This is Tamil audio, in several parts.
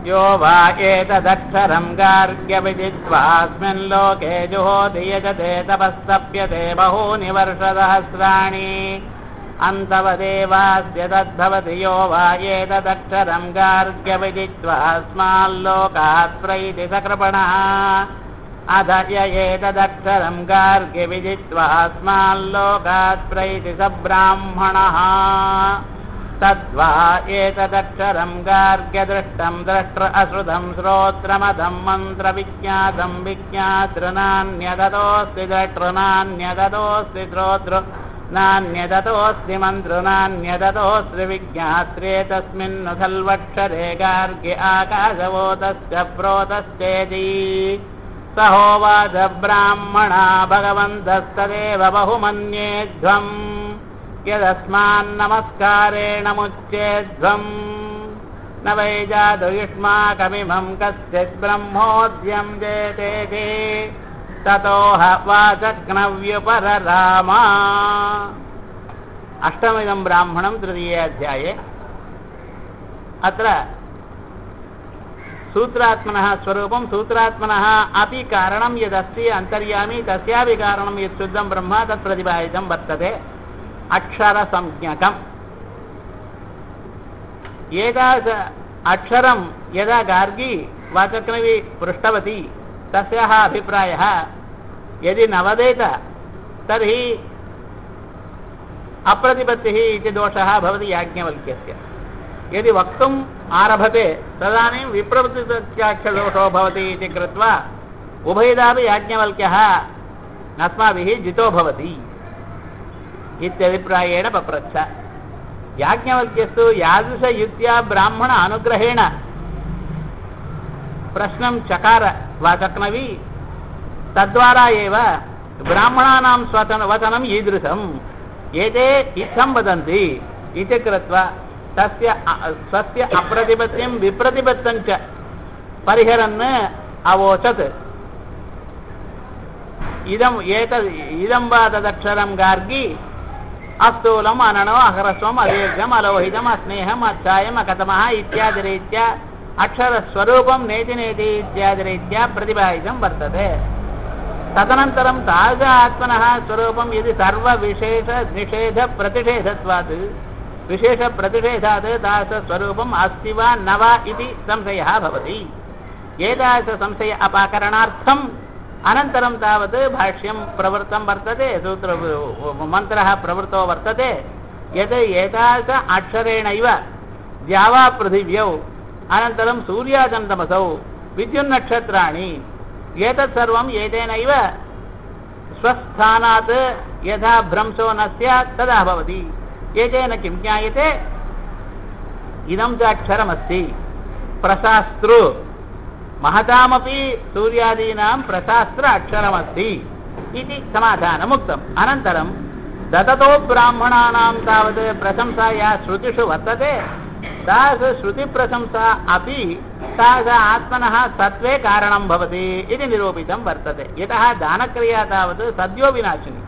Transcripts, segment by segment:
यो वा एतदक्षरम् गार्ग्यविदित्वास्मिन् लोके जुहोति यजते तपस्तप्यते बहूनि वर्षसहस्राणि अन्तवदेवास्य तद्भवति यो वा एतदक्षरम् गार्ग्यविदित्वा अस्माल्लोकात् प्रैति सकृपणः अध य एतदक्षरम् गार्ग्यविदित्वा अस्माल्लोकात् प्रैति स ब्राह्मणः तद्वा एतदक्षरम् गार्ग्यदृष्टम् द्रष्ट्र अश्रुतम् श्रोत्रमधम् मन्त्रविज्ञातम् विज्ञातृनान्यदतोऽस्ति द्रष्टृनान्यदतोऽस्ति श्रोतृ नान्यदतोऽस्ति मन्त्रनान्यदतोऽस्ति विज्ञात्रेतस्मिन्नु खल्वक्षरे गार्ग्य आकाशवोतस्य प्रोतश्चेति स होवाच ब्राह्मणा भगवन्तस्तदेव बहुमन्येध्वम् यदस्मान्नमस्कारेण मुच्येध्वम् न वै जातुयुष्माकमिमम् कश्चित् ब्रह्मोद्यम् जेतेति ततोह वाचक्नव्युपररामा अष्टमिदम् ब्राह्मणम् तृतीये अध्याये अत्र सूत्रात्मनः स्वरूपं सूत्रात्मनः अपि कारणं यदस्ति अन्तर्यामी तस्यापि कारणं यत् शुद्धं ब्रह्म तत् प्रतिपादितं वर्तते अक्षरसंज्ञकम् एतादृश अक्षरं यदा गार्गी वाचक्नवी पृष्टवती तस्याः अभिप्रायः यदि न वदेत तर्हि अप्रतिपत्तिः इति दोषः भवति याज्ञवल्क्यस्य यदि वक्तुम् आरभते तदानीं विप्रवृत्तित्याख्यदोषो भवति इति कृत्वा उभयदापि याज्ञवल्क्यः अस्माभिः जितो भवति इत्यभिप्रायेण पप्रच्छ याज्ञवल्क्यस्तु यादृशयुक्त्या ब्राह्मण अनुग्रहेण प्रश्नं चकार वाचक्नवी तद्वारा एव ब्राह्मणानां स्वतन वचनम् ईदृशम् एते इत्थं वदन्ति इति कृत्वा तस्य स्वस्य अप्रतिपत्तिं विप्रतिपत्तं च परिहरन् अवोचत् इदम् एतद् इदं वा तदक्षरं गार्गी अस्थूलम् अनणो अहरस्वम् अदीर्घम् अलोहितम् अस्नेहम् अच्छायम् अकतमः इत्यादिरीत्या अक्षरस्वरूपं नेति नेति इत्यादिरीत्या प्रतिपादितं वर्तते तदनन्तरं तादृश आत्मनः स्वरूपं यदि सर्वविशेषनिषेधप्रतिषेधत्वात् विशेषप्रतिषेधात् तादृशस्वरूपम् अस्ति वा न वा इति संशयः भवति एतादृशसंशय अपाकरणार्थम् अनन्तरं तावत् भाष्यं प्रवृत्तं वर्तते सूत्र मन्त्रः प्रवृत्तो वर्तते यत् एतादृश अक्षरेणैव द्यावापृथिव्यौ अनन्तरं सूर्याचन्दमसौ विद्युन्नक्षत्राणि एतत् सर्वम् एतेनैव स्वस्थानात् यथा भ्रंशो न स्यात् तदा भवति एतेन किं ज्ञायते इदं च अक्षरमस्ति प्रशास्तृ महतामपि सूर्यादीनां प्रशास्त्र अक्षरमस्ति इति समाधानमुक्तम् अनन्तरं दततो ब्राह्मणानां तावत् प्रशंसा या श्रुतिषु वर्तते तादृशश्रुतिप्रशंसा अपि तादृश आत्मनः सत्त्वे कारणं भवति इति निरूपितं वर्तते यतः दानक्रिया तावत् सद्यो विनाशिनी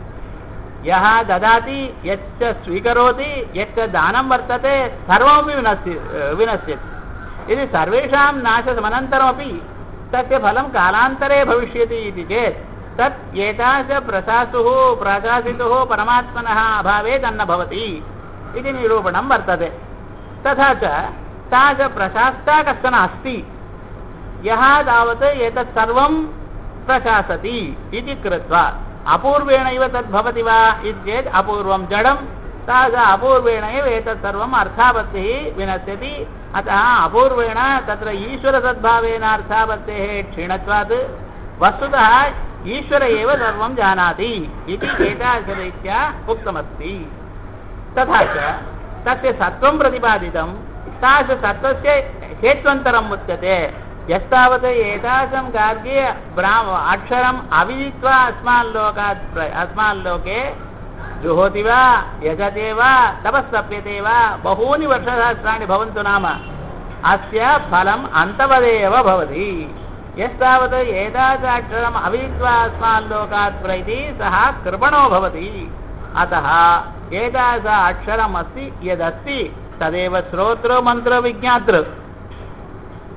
यः ददाति यच्च स्वीकरोति यच्च दानं वर्तते सर्वमपि विनश्य विनश्यति यदि सर्वेषां नाशसमनन्तरमपि तस्य फलं कालान्तरे भविष्यति इति चेत् तत् एतादृश प्रशासुः प्रशासितुः परमात्मनः अभावे तन्न भवति इति निरूपणं वर्तते तथा च तादृशप्रशास्ता कश्चन अस्ति यः तावत् एतत् सर्वं प्रशासति इति कृत्वा अपूर्वेणैव तद्भवति वा इति चेत् अपूर्वं जडं तादृश अपूर्वेण एव एतत् सर्वम् अर्थापत्तिः विनश्यति अतः अपूर्वेण तत्र ईश्वरसद्भावेन अर्थापत्तेः क्षीणत्वात् वस्तुतः ईश्वर एव सर्वं जानाति इति एतादृशरीत्या उक्तमस्ति तथा च तस्य सत्त्वं प्रतिपादितं तादृशसत्त्वस्य हेत्वन्तरम् उच्यते यस्तावत् एतादृशं गार्ग्ये ब्रा अक्षरम् अविदित्वा अस्मान् लोकात् अस्मान् लोके जुहोति वा यजते वा तपस्तप्यते वा बहूनि वर्षसहस्राणि भवन्तु नाम अस्य फलम् अन्तवदेव भवति यस्तावत् एतादृशाक्षरम् अविदित्वा अस्मान् लोकात् प्रैति सः कृपणो भवति अतः एतादृश अक्षरमस्ति यदस्ति तदेव श्रोतृ मन्त्र विज्ञातृ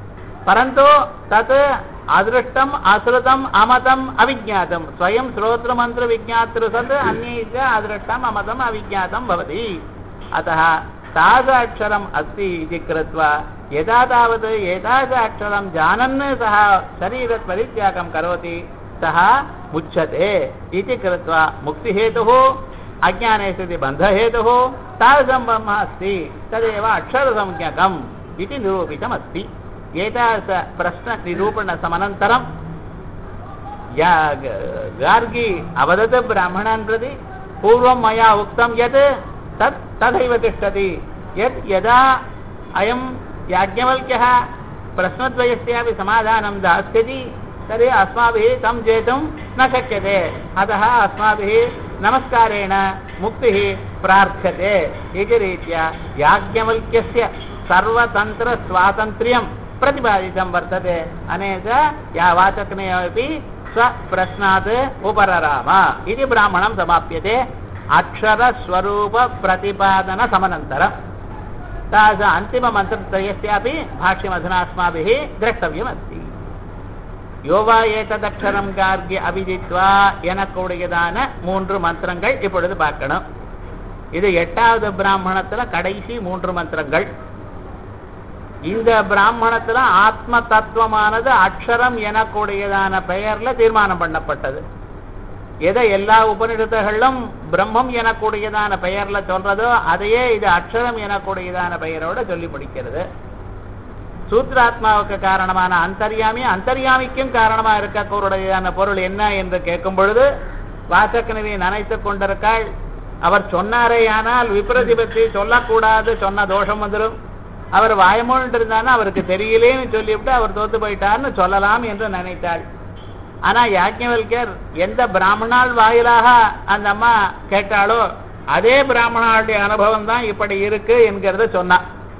परन्तु तत् अदृष्टम् अश्रुतम् अमतम् अविज्ञातम् स्वयं श्रोत्रमन्त्रविज्ञातृ सत् अन्ये च अदृष्टम् अमतम् अविज्ञातं भवति अतः तादृश अक्षरम् अस्ति इति कृत्वा यदा तावत् एतादृश अक्षरं जानन् सः शरीरपरित्यागं करोति सः मुच्यते इति कृत्वा मुक्तिहेतुः अज्ञाने सति बन्धहेतुः तादृशं ब्रह्म अस्ति तदेव अक्षरसंज्ञकम् इति निरूपितमस्ति एतादृश प्रश्ननिरूपणसमनन्तरं या गार्गी अवदत् ब्राह्मणान् प्रति पूर्वं मया उक्तं यत् तत् तथैव तिष्ठति यत् यदा अयं याज्ञवल्क्यः प्रश्नद्वयस्यापि समाधानं दास्यति तर्हि अस्माभिः तं जेतुं न शक्यते अतः अस्माभिः नमस्कारेण मुक्तिः प्रार्थ्यते इति रीत्या याज्ञवल्क्यस्य सर्वतन्त्रस्वातन्त्र्यं प्रतिपादितं वर्तते अनेन या वाचकनेऽपि स्वप्रश्नात् उपरराम इति ब्राह्मणं समाप्यते अक्षरस्वरूपप्रतिपादनसमनन्तरम् तादृश अन्तिममन्त्रत्रयस्यापि भाष्यमधुना अस्माभिः द्रष्टव्यमस्ति யோ வா ஏததக்ஷரம் கார்கிய அபிஜித்வா எனக்கூடியதான மூன்று மந்திரங்கள் இப்பொழுது பார்க்கணும் இது எட்டாவது பிராமணத்துல கடைசி மூன்று மந்திரங்கள் இந்த பிராமணத்துல ஆத்ம தத்துவமானது அக்ஷரம் எனக்கூடியதான பெயர்ல தீர்மானம் பண்ணப்பட்டது எதை எல்லா உபநிடத்துகளும் பிரம்மம் எனக்கூடியதான பெயர்ல சொல்றதோ அதையே இது அக்ஷரம் எனக்கூடியதான பெயரோட சொல்லி முடிக்கிறது சூத்ராத்மாவுக்கு காரணமான அந்தர்யாமி அந்தர்யாமிக்கும் காரணமா இருக்கக்கூடியதான பொருள் என்ன என்று கேட்கும் பொழுது வாசக்கனவை நினைத்துக் கொண்டிருக்காள் அவர் சொன்னாரேயானால் விப்ரதிபத்தி சொல்லக்கூடாது சொன்ன தோஷம் வந்துடும் அவர் வாயமொழிட்டு இருந்தானா அவருக்கு தெரியலேன்னு சொல்லிவிட்டு அவர் தோத்து போயிட்டார்னு சொல்லலாம் என்று நினைத்தாள் ஆனா யாஜ்ஞவல்கர் எந்த பிராமணால் வாயிலாக அந்த அம்மா கேட்டாலோ அதே பிராமணாளுடைய அனுபவம் தான் இப்படி இருக்கு என்கிறத சொன்னா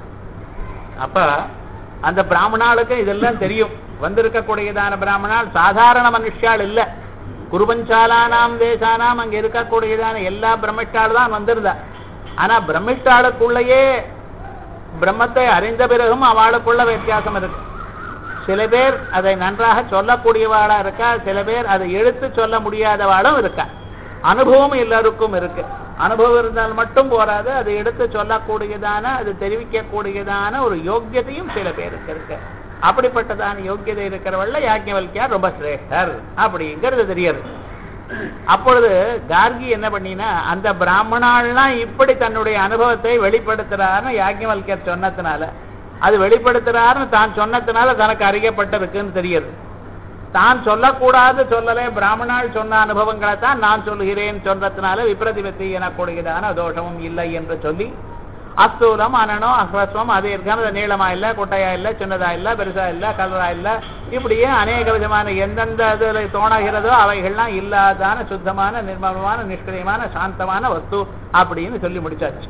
அப்ப அந்த பிராமணாளுக்கு இதெல்லாம் தெரியும் வந்திருக்கக்கூடியதான பிராமணால் சாதாரண மனுஷால் இல்ல குருபஞ்சாலானாம் தேசானாம் அங்க இருக்கக்கூடியதான எல்லா பிரம்மிஷ்டாள் தான் வந்திருந்தா ஆனா பிரம்மிஷ்டாளுக்குள்ளேயே பிரம்மத்தை அறிந்த பிறகும் அவளுக்குள்ள வித்தியாசம் இருக்கு சில பேர் அதை நன்றாக சொல்லக்கூடியவாளா இருக்கா சில பேர் அதை எடுத்து சொல்ல முடியாதவாளும் இருக்கா அனுபவம் எல்லாருக்கும் இருக்கு அனுபவம் இருந்தால் மட்டும் போராது அதை எடுத்து சொல்லக்கூடியதான அது தெரிவிக்கக்கூடியதான ஒரு யோக்கியதையும் சில பேருக்கு இருக்கு அப்படிப்பட்டதான யோக்கியதை இருக்கிறவள்ள யாஜ்ஞவல்கியார் ரொம்ப சிரேஷ்டர் அப்படிங்கிறது தெரியாது அப்பொழுது கார்கி என்ன பண்ணினா அந்த பிராமணாள்லாம் இப்படி தன்னுடைய அனுபவத்தை வெளிப்படுத்துறாருன்னு யாஜ்ஞவல்கியர் சொன்னதுனால அது வெளிப்படுத்துறாருன்னு தான் சொன்னதுனால தனக்கு அறியப்பட்டிருக்குன்னு தெரியுது தான் சொல்லக்கூடாது சொல்லலே பிராமணால் சொன்ன அனுபவங்களை தான் நான் சொல்லுகிறேன் சொன்னதுனால விப்ரதிபத்தி எனக்கூடியதான தோஷமும் இல்லை என்று சொல்லி அஸ்தூலம் அனனம் அஹ்ரஸ்வம் அது இருக்காம நீளமா இல்ல குட்டையா இல்ல சின்னதா இல்ல பெருசா இல்ல கலரா இல்ல இப்படியே அநேக விதமான எந்தெந்த இதுல தோணுகிறதோ அவைகள்லாம் இல்லாதான சுத்தமான நிர்மலமான நிஷ்கிரியமான சாந்தமான வஸ்து அப்படின்னு சொல்லி முடிச்சாச்சு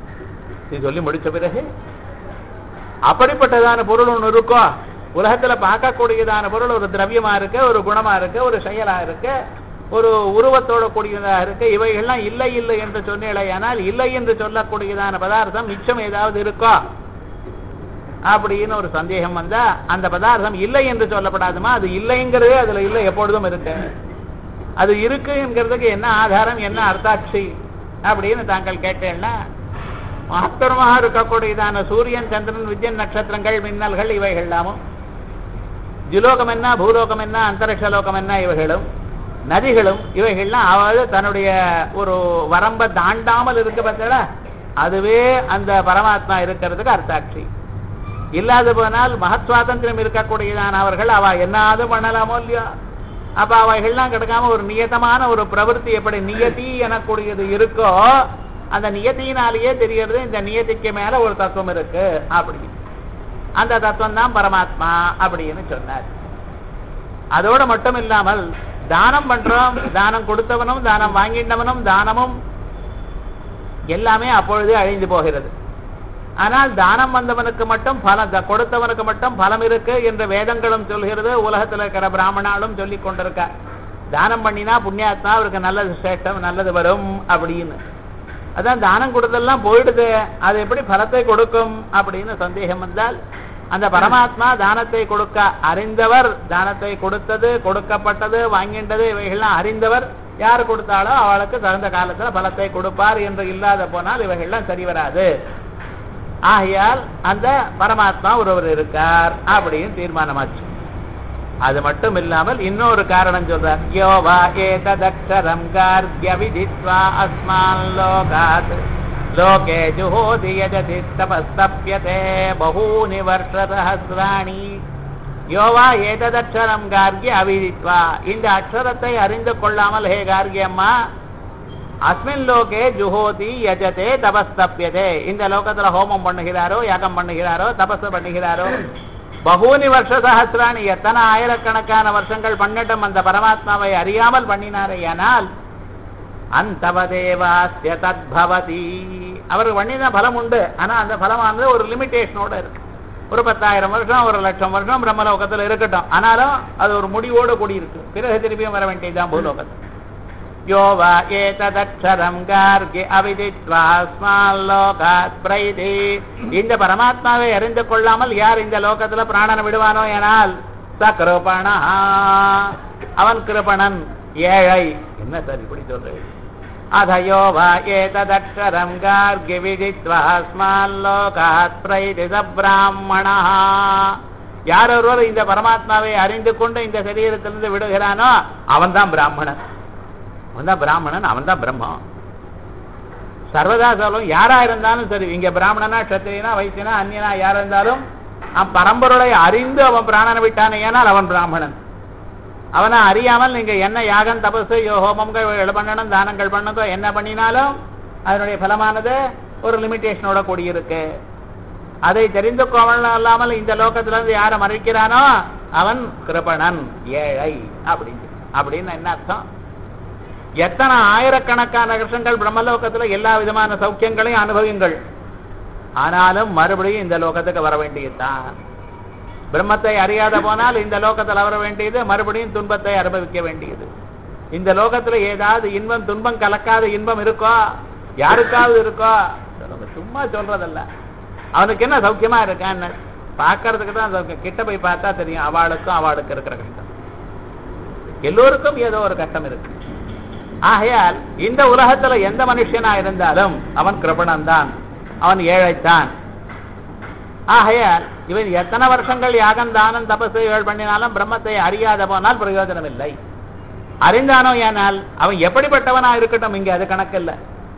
இது சொல்லி முடிச்ச பிறகு அப்படிப்பட்டதான பொருள் ஒண்ணு இருக்கோ உலகத்துல பார்க்கக்கூடியதான பொருள் ஒரு திரவியமா இருக்கு ஒரு குணமா இருக்கு ஒரு செயலா இருக்கு ஒரு உருவத்தோட கூடியதா இருக்கு இவைகள்லாம் இல்லை இல்லை என்று சொன்னேனால் இல்லை என்று சொல்லக்கூடியதான பதார்த்தம் மிச்சம் ஏதாவது இருக்கோ அப்படின்னு ஒரு சந்தேகம் வந்தா அந்த பதார்த்தம் இல்லை என்று சொல்லப்படாதுமா அது இல்லைங்கிறதே அதுல இல்லை எப்பொழுதும் இருக்கு அது இருக்கு என்கிறதுக்கு என்ன ஆதாரம் என்ன அர்த்தாட்சி அப்படின்னு தாங்கள் கேட்டேன்னா மகத்தரமாக இருக்கக்கூடியதான சூரியன் சந்திரன் வித்யன் நட்சத்திரங்கள் மின்னல்கள் இவைகள் எல்லாமும் ஜுலோகம் என்ன பூலோகம் என்ன அந்தரிக்ஷ லோகம் என்ன இவைகளும் நதிகளும் இவைகள்லாம் அதாவது தன்னுடைய ஒரு வரம்ப தாண்டாமல் இருக்க பார்த்தா அதுவே அந்த பரமாத்மா இருக்கிறதுக்கு அர்த்தாட்சி இல்லாது போனால் மகத் சுவாதந்திரம் இருக்கக்கூடியதான அவர்கள் அவ என்னாவது பண்ணலாமோ இல்லையோ அப்ப அவைகள்லாம் கிடைக்காம ஒரு நியதமான ஒரு பிரவൃத்தி எப்படி நியதி எனக்கூடியது இருக்கோ அந்த நியத்தினாலேயே தெரியறது இந்த நியதிக்கு மேல ஒரு தத்துவம் இருக்கு அப்படி அந்த தத்துவம் தான் பரமாத்மா அப்படின்னு சொன்னார் அதோட மட்டும் இல்லாமல் தானம் பண்றோம் தானம் கொடுத்தவனும் தானம் வாங்கிட்டவனும் தானமும் எல்லாமே அப்பொழுதே அழிந்து போகிறது ஆனால் தானம் வந்தவனுக்கு மட்டும் பலம் கொடுத்தவனுக்கு மட்டும் பலம் இருக்கு என்று வேதங்களும் சொல்கிறது உலகத்தில் இருக்கிற பிராமணாலும் சொல்லி கொண்டிருக்க தானம் பண்ணினா புண்ணியாத்மா அவருக்கு நல்லது சிரேஷ்டம் நல்லது வரும் அப்படின்னு அதான் தானம் கொடுத்தெல்லாம் போயிடுது அது எப்படி பலத்தை கொடுக்கும் அப்படின்னு சந்தேகம் வந்தால் அந்த பரமாத்மா தானத்தை கொடுக்க அறிந்தவர் தானத்தை கொடுத்தது கொடுக்கப்பட்டது வாங்கின்றது இவைகள்லாம் அறிந்தவர் யார் கொடுத்தாலோ அவளுக்கு தகுந்த காலத்துல பலத்தை கொடுப்பார் என்று இல்லாத போனால் இவைகள்லாம் சரி வராது ஆகையால் அந்த பரமாத்மா ஒருவர் இருக்கார் அப்படின்னு தீர்மானமாச்சு அது மட்டும் இல்லாமல் இன்னொரு காரணம் சொல்றார் யோவா ஏததக்ஷரம் கார்கிய விதித்வா அஸ்மான் லோகாத் லோகே ஜுஹோதி யஜதி தபஸ்தப்யதே பகூனி வருஷசஹசிராணி யோவா ஏததக்ஷரம் கார்கிய அவிதித்வா இந்த அக்ஷரத்தை அறிந்து கொள்ளாமல் ஹே கார்கியம்மா அஸ்மின் லோகே ஜுஹோதி யஜதே தபஸ்தப்யதே இந்த லோகத்துல ஹோமம் பண்ணுகிறாரோ யாகம் பண்ணுகிறாரோ தபஸ் பண்ணுகிறாரோ பகூனி வருஷ சஹசிராணி எத்தனை ஆயிரக்கணக்கான வருஷங்கள் பண்ணட்டும் அந்த பரமாத்மாவை அறியாமல் பண்ணினாரேயானால் அந்தவதேவாஸ்ய தத்பவதி அவர் பண்ணின பலம் உண்டு ஆனா அந்த பலமானது ஒரு லிமிட்டேஷனோட இருக்கு ஒரு பத்தாயிரம் வருஷம் ஒரு லட்சம் வருஷம் பிரம்மலோகத்துல இருக்கட்டும் ஆனாலும் அது ஒரு முடிவோடு கூடி இருக்கு பிறகு திருப்பியும் வர வேண்டியதுதான் பூலோகத்தில் யோ வா ஏததக்ஷரம் கார்கி அவிதித்வாஸ்மால்லோகாத் பிரைதி இந்த பரமாத்மாவை அறிந்து கொள்ளாமல் யார் இந்த லோகத்துல பிராணனை விடுவானோ எனால் ச கிருபணா அவன் கிருபணன் ஏழை என்ன சார் இப்படி சொல்றேன் அதயோ வா ஏததக்ஷரம் கார்கி விதித்வாஸ்மால்லோகாத் பிரைதி ச பிராமணா யார் ஒருவர் இந்த பரமாத்மாவை அறிந்து கொண்டு இந்த சரீரத்திலிருந்து விடுகிறானோ அவன்தான் பிராமணன் அவன் தான் பிராமணன் அவன் தான் பிரம்மம் சர்வதா சொல்லும் யாரா இருந்தாலும் சரி இங்க பிராமணனா கத்திரியனா வைசியனா அந்நியனா யாரா இருந்தாலும் அவன் பரம்பொருளை அறிந்து அவன் பிராணனை விட்டானே ஏனால் அவன் பிராமணன் அவனை அறியாமல் நீங்க என்ன யாகம் தபசு யோ ஹோமங்கள் பண்ணணும் தானங்கள் பண்ணதோ என்ன பண்ணினாலும் அதனுடைய பலமானது ஒரு லிமிட்டேஷனோட கூடியிருக்கு அதை தெரிந்து கொள்ளாமல் இந்த லோகத்துல இருந்து யாரை மறைக்கிறானோ அவன் கிருபணன் ஏழை அப்படின்னு அப்படின்னு என்ன அர்த்தம் எத்தனை ஆயிரக்கணக்கான வருஷங்கள் பிரம்மலோகத்துல எல்லா விதமான சௌக்கியங்களையும் அனுபவிங்கள் ஆனாலும் மறுபடியும் இந்த லோகத்துக்கு வர வேண்டியதுதான் பிரம்மத்தை அறியாத போனால் இந்த லோகத்தில் வர வேண்டியது மறுபடியும் துன்பத்தை அனுபவிக்க வேண்டியது இந்த லோகத்துல ஏதாவது இன்பம் துன்பம் கலக்காத இன்பம் இருக்கோ யாருக்காவது இருக்கோ சொல்லுங்க, சும்மா சொல்றதல்ல அவனுக்கு என்ன சௌக்கியமா இருக்கான்னு பார்க்கறதுக்கு தான் சௌக்கியம் கிட்ட போய் பார்த்தா தெரியும் அவளுக்கும் அவளுக்கு இருக்கிற கஷ்டம் எல்லோருக்கும் ஏதோ ஒரு கஷ்டம் இருக்கு ஆகையால் இந்த உலகத்துல எந்த மனுஷனா இருந்தாலும் அவன் கிருபணன் தான் அவன் ஏழைத்தான் ஆகையால் இவன் எத்தனை வருஷங்கள் யாகம் தானம் தபசு இவள் பண்ணினாலும் பிரம்மத்தை அறியாத போனால் பிரயோஜனம் இல்லை அறிந்தானோ ஏனால் அவன் எப்படிப்பட்டவனா இருக்கட்டும் இங்க அது கணக்கில்ல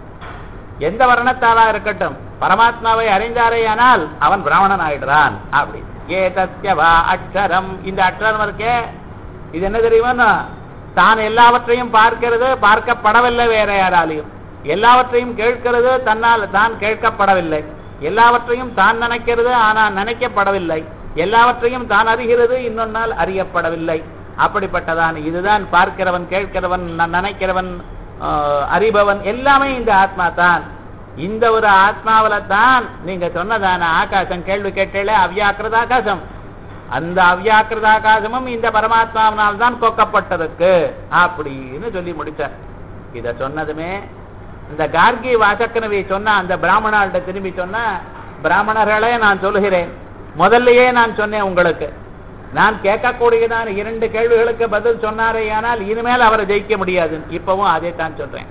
எந்த வர்ணத்தாளா இருக்கட்டும் பரமாத்மாவை அறிந்தாரேயானால் அவன் பிராமணன் ஆயிடுறான் அப்படி ஏதஸ்யவா அக்ஷரம் இந்த அக்ஷரம் இருக்கே இது என்ன தெரியுமா தான் எல்லாவற்றையும் பார்க்கிறது பார்க்கப்படவில்லை வேற யாராலையும் எல்லாவற்றையும் கேட்கிறது தன்னால் தான் கேட்கப்படவில்லை எல்லாவற்றையும் தான் நினைக்கிறது ஆனால் நினைக்கப்படவில்லை எல்லாவற்றையும் தான் அறிகிறது இன்னொன்னால் அறியப்படவில்லை அப்படிப்பட்டதான் இதுதான் பார்க்கிறவன் கேட்கிறவன் ந- நினைக்கிறவன் ஆஹ், அறிபவன் எல்லாமே இந்த ஆத்மா தான் இந்த ஒரு ஆத்மாவில தான் நீங்க சொன்னதான ஆகாசம் கேள்வி கேட்டே அவ்யாக்கிரத ஆகாசம் அந்த அவ்யாக்கிரத ஆகாசமும் இந்த பரமாத்மாவினால் தான் கொக்கப்பட்டிருக்கு அப்படின்னு சொல்லி முடிச்சார் இத சொன்னதுமே இந்த கார்கி வாசக்கனவி சொன்ன அந்த பிராமணாள்கிட்ட திரும்பி சொன்ன பிராமணர்களே நான் சொல்லுகிறேன் முதல்லயே நான் சொன்னேன் உங்களுக்கு நான் கேட்கக்கூடியதான இரண்டு கேள்விகளுக்கு பதில் சொன்னாரேயானால் இனிமேல் அவரை ஜெயிக்க முடியாது இப்பவும் அதே தான் சொல்றேன்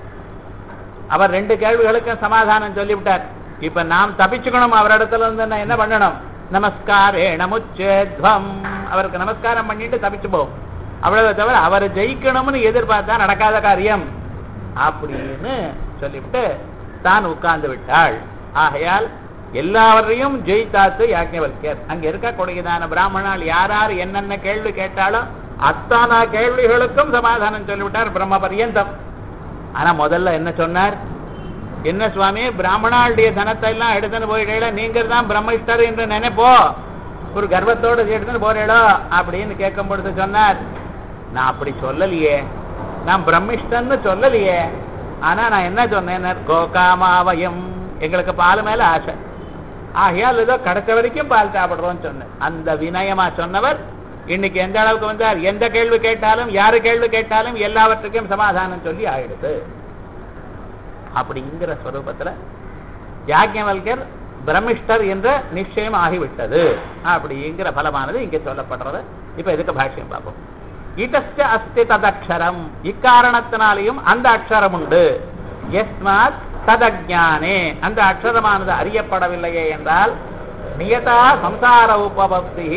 அவர் ரெண்டு கேள்விகளுக்கும் சமாதானம் சொல்லிவிட்டார் இப்ப நாம் தப்பிச்சுக்கணும் அவரிடத்துல இருந்து நான் என்ன பண்ணணும் நமஸ்காரேண முச்சேத்வம் அவருக்கு நமஸ்காரம் பண்ணிட்டு தப்பிச்சு போகும் அவ்வளவு தவிர அவரை ஜெயிக்கணும்னு எதிர்பார்த்தா நடக்காத காரியம் அப்படின்னு சொல்லிவிட்டு தான் உட்கார்ந்து விட்டாள் ஆகையால் எல்லாவரையும் ஜெயித்தாத்து யாஜ்ஞவல்யர் அங்க இருக்கக்கூடியதான பிராமணால் யார் யார் என்னென்ன கேள்வி கேட்டாலும் அத்தனை கேள்விகளுக்கும் சமாதானம் சொல்லிவிட்டார் பிரம்ம பரியந்தம் ஆனா முதல்ல என்ன சொன்னார் என்ன சுவாமி பிராமணாளுடைய தனத்தை எல்லாம் எடுத்துன்னு போயிடல நீங்க தான் பிரம்மஸ்டர் என்று நினைப்போ ஒரு கர்வத்தோட எடுத்துன்னு போறீடோ அப்படின்னு கேட்கும் பொழுது சொன்னார் நான் அப்படி சொல்லலையே நான் பிரம்மிஷ்டன்னு சொல்லலையே ஆனா நான் என்ன சொன்னேன் கோகாமாவயம் எங்களுக்கு பால் மேல ஆசை ஆகையால் ஏதோ கிடைச்ச வரைக்கும் பால் சாப்பிடுறோம்னு சொன்னேன் அந்த வினயமா சொன்னவர் இன்னைக்கு எந்த அளவுக்கு வந்தார் எந்த கேள்வி கேட்டாலும் யாரு கேள்வி கேட்டாலும் எல்லாவற்றுக்கும் சமாதானம் சொல்லி ஆயிடுது அப்படிங்கிற ஸ்வரூபத்துல யாஜ்ஞவல்கர் பிரமிஷ்டர் என்ற நிச்சயம் ஆகிவிட்டது அப்படிங்கிற பலமானது இங்கே சொல்லப்படுறது இப்ப இதுக்கு பாஷ்யம் பார்ப்போம் இதஸ்ய அஸ்தி ததக்ஷரம் இக்காரணத்தினாலேயும் அந்த அக்ஷரம் உண்டு எஸ்மாத் ததஜானே அந்த அக்ஷரமானது அறியப்படவில்லையே என்றால் நியதா சம்சார உபபக்தி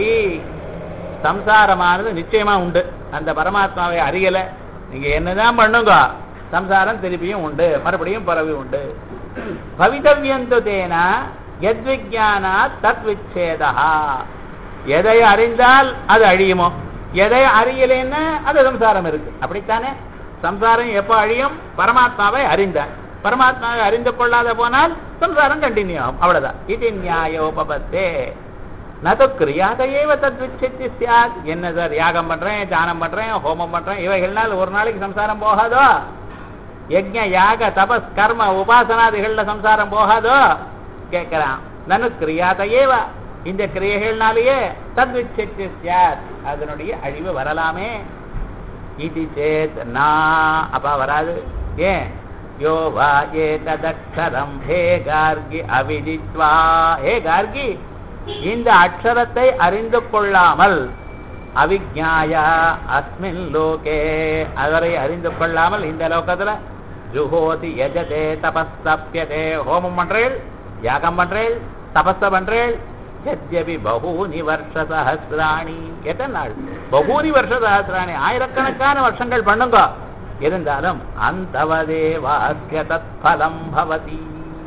சம்சாரமானது நிச்சயமா உண்டு அந்த பரமாத்மாவை அறியல நீங்க என்னதான் பண்ணுங்க சம்சாரம் திருப்பியும் உண்டு மறுபடியும் பிறவி உண்டு பவிதவியந்து தேனா எத்விஜானா தத் விச்சேதா எதை அறிந்தால் அது அழியுமோ எதை அறியலைன்னா அது சம்சாரம் இருக்கு அப்படித்தானே சம்சாரம் எப்போ அழியும் பரமாத்மாவை அறிந்தார் பரமாத்மாவை அறிந்து கொள்ளாத போனால் சம்சாரம் கண்டினியூ ஆகும் அவ்வளவுதான் இது நியாயோபபத்தே நது கிரியாதையேவ தத் விச்சித்தி சியாத் என்ன சார் யாகம் பண்றேன் தானம் பண்றேன் ஹோமம் பண்றேன் இவைகள்னால் ஒரு நாளைக்கு சம்சாரம் போகாதோ யஜ்ஞ யாக தபஸ் கர்ம உபாசனாதிகள்ல சம்சாரம் போகாதோ கேட்கிறான் நனு கிரியாதையேவ இந்த கிரியைகள்னாலேயே தத் விச்சித்தி சியாத் அதனுடைய அழிவு வரலாமே இது சேத் நா அப்பா வராது ஏன் யோ வா ஏததக்ஷரம் ஹே கார்கி அவிதித்வா ஹே கார்கி இந்த அக்ஷரத்தை அறிந்து கொள்ளாமல் அவிஜாயா அஸ்மின் லோகே அவரை அறிந்து கொள்ளாமல் இந்த லோகத்துல ஜுஹோதி யஜதே தபஸ்தப்யதே ஹோமம் பண்றேள் யாகம் பண்றேள் தபஸ பண்றேள் யத்யபி பகூனி வருஷ சஹசிராணி எத்தனை நாள் பகூனி வருஷ சஹசிராணி ஆயிரக்கணக்கான வருஷங்கள் பண்ணுங்க இருந்தாலும் அந்தவதேவாஸ்ய தத்பலம் பவதி